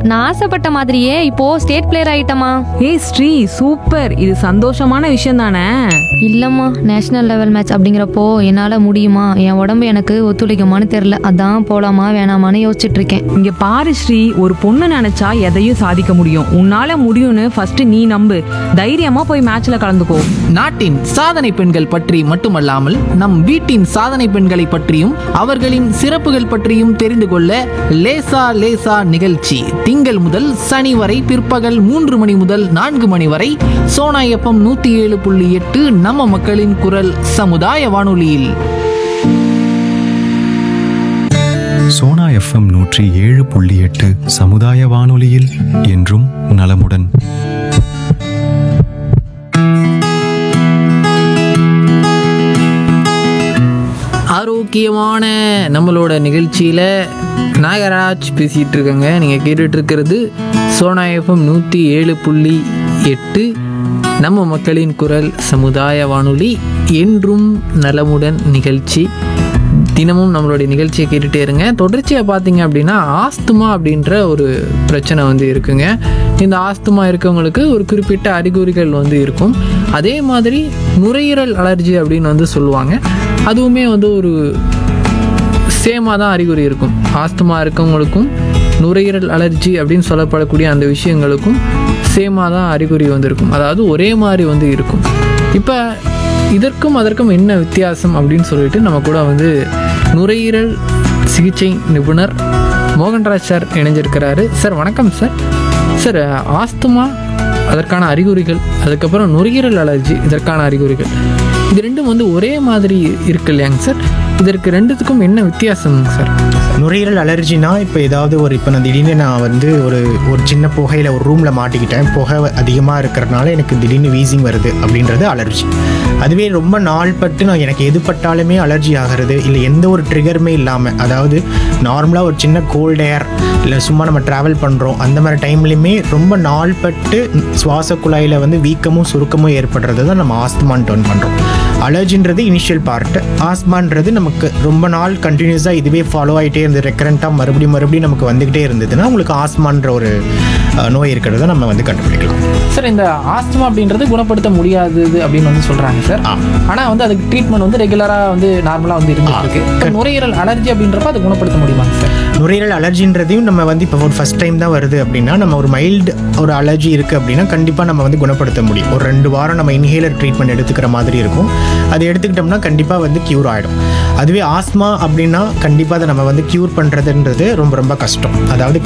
நான் ஆசைப்பட்ட மாதிரியே இப்போ ஸ்டேட் பிளேயர் ஆயிட்டமா ஏய் ஸ்ரீ சூப்பர் இது சந்தோஷமான விஷயம் தானே இல்லம்மா நேஷனல் லெவல் மேட்ச் அப்படிங்கிறப்போ என்னால முடியுமா என் உடம்பு எனக்கு ஒத்துழைக்குமான்னு தெரியல அதான் போலாமா வேணாமான்னு யோசிச்சுட்டு இருக்கேன் இங்க பாரு ஸ்ரீ ஒரு பொண்ணு நினைச்சா எதையும் சாதிக்க முடியும் உன்னால முடியும்னு ஃபர்ஸ்ட் நீ நம்பு தைரியமா போய் மேட்ச்ல கலந்துக்கோ நாட்டின் சாதனை பெண்கள் பற்றி மட்டுமல்லாமல் நம் வீட்டின் சாதனை பெண்களை பற்றியும் அவர்களின் சிறப்புகள் பற்றியும் தெரிந்து கொள்ள லேசா லேசா நிகழ்ச்சி திங்கள் முதல் சனி வரை பிற்பகல் மூன்று மணி முதல் நான்கு மணி வரை சோனா எஃப்எம் நூத்தி ஏழு புள்ளி எட்டு நம்ம மக்களின் குரல் சமுதாய வானொலியில் சோனா எஃப்எம் நூற்றி ஏழு புள்ளி எட்டு சமுதாய வானொலியில் என்றும் நலமுடன் ஆரோக்கியமான நம்மளோட நிகழ்ச்சியில் நாகராஜ் பேசிகிட்டு இருக்கேங்க நீங்கள் கேட்டுட்டு இருக்கிறது சோனா எஃப்எம் நூற்றி ஏழு புள்ளி எட்டு நம்ம மக்களின் குரல் சமுதாய வானொலி என்றும் நலமுடன் நிகழ்ச்சி தினமும் நம்மளுடைய நிகழ்ச்சியை கேட்டுகிட்டே இருங்க தொடர்ச்சியாக பார்த்தீங்க அப்படின்னா ஆஸ்துமா அப்படின்ற ஒரு பிரச்சனை வந்து இருக்குங்க இந்த ஆஸ்துமா இருக்கவங்களுக்கு ஒரு குறிப்பிட்ட அறிகுறிகள் வந்து இருக்கும் அதே மாதிரி நுரையீரல் அலர்ஜி அப்படின்னு வந்து சொல்லுவாங்க அதுவுமே வந்து ஒரு சேமாக தான் அறிகுறி இருக்கும் ஆஸ்துமா இருக்கவங்களுக்கும் நுரையீரல் அலர்ஜி அப்படின்னு சொல்லப்படக்கூடிய அந்த விஷயங்களுக்கும் சேமாக தான் அறிகுறி வந்து இருக்கும் அதாவது ஒரே மாதிரி வந்து இருக்கும் இப்போ இதற்கும் அதற்கும் என்ன வித்தியாசம் அப்படின்னு சொல்லிட்டு நம்ம கூட வந்து நுரையீரல் சிகிச்சை நிபுணர் மோகன்ராஜ் சார் இணைஞ்சிருக்கிறாரு சார் வணக்கம் சார் சார் ஆஸ்துமா அதற்கான அறிகுறிகள் அதுக்கப்புறம் நுரையீரல் அலர்ஜி இதற்கான அறிகுறிகள் இது ரெண்டும் வந்து ஒரே மாதிரி இருக்கு இல்லையாங்க சார் இதற்கு ரெண்டுத்துக்கும் என்ன வித்தியாசங்க சார் நுரையீரல் அலர்ஜினா இப்போ ஏதாவது ஒரு இப்போ நான் திடீர்னு நான் வந்து ஒரு ஒரு சின்ன புகையில் ஒரு ரூமில் மாட்டிக்கிட்டேன் புகை அதிகமாக இருக்கிறனால எனக்கு திடீர்னு வீசிங் வருது அப்படின்றது அலர்ஜி அதுவே ரொம்ப நாள் பட்டு நான் எனக்கு எது பட்டாலுமே அலர்ஜி ஆகிறது இல்லை எந்த ஒரு ட்ரிகருமே இல்லாமல் அதாவது நார்மலாக ஒரு சின்ன கோல்ட் ஏர் இல்லை சும்மா நம்ம ட்ராவல் பண்ணுறோம் அந்த மாதிரி டைம்லையுமே ரொம்ப நாள் பட்டு சுவாச குழாயில் வந்து வீக்கமும் சுருக்கமும் ஏற்படுறது தான் நம்ம ஆஸ்துமான்னு டர்ன் பண்ணுறோம் அலர்ஜின்றது இனிஷியல் பார்ட் ஆஸ்மான்றது நமக்கு ரொம்ப நாள் கண்டினியூஸாக இதுவே ஃபாலோ ஆகிட்டே இருந்து ரெக்கரண்ட்டாக மறுபடியும் மறுபடியும் நமக்கு வந்துக்கிட்டே இருந்ததுன்னா உங்களுக்கு ஆஸ்மான்ற ஒரு அஹ், நோய் இருக்கிறத நம்ம வந்து கண்டுபிடிக்கலாம் சார் இந்த ஆஸ்துமா அப்படின்றது குணப்படுத்த முடியாதது அப்படின்னு வந்து சொல்கிறாங்க சார் ஆ. ஆனால் வந்து அதுக்கு ட்ரீட்மெண்ட் வந்து ரெகுலராக வந்து நார்மலாக வந்து இருந்துட்டு இருக்கு இப்போ நுரையீரல் அலர்ஜி அப்படின்றப்ப அது குணப்படுத்த முடியுமாங்க சார் நுரையீரல் அலர்ஜின்றதையும் நம்ம வந்து இப்போ ஒரு ஃபஸ்ட் டைம் தான் வருது அப்படின்னா நம்ம ஒரு மைல்டு ஒரு அலர்ஜி இருக்குது அப்படின்னா கண்டிப்பாக நம்ம வந்து குணப்படுத்த முடியும் ஒரு ரெண்டு வாரம் நம்ம இன்ஹேலர் ட்ரீட்மெண்ட் எடுத்துக்கிற மாதிரி இருக்கும் அது எடுத்துக்கிட்டோம்னா கண்டிப்பாக வந்து க்யூர் ஆகிடும் அதுவே ஆஸ்மா அப்படின்னா கண்டிப்பாக அதை நம்ம வந்து க்யூர் பண்ணுறதுன்றது ரொம்ப ரொம்ப கஷ்டம் அதாவது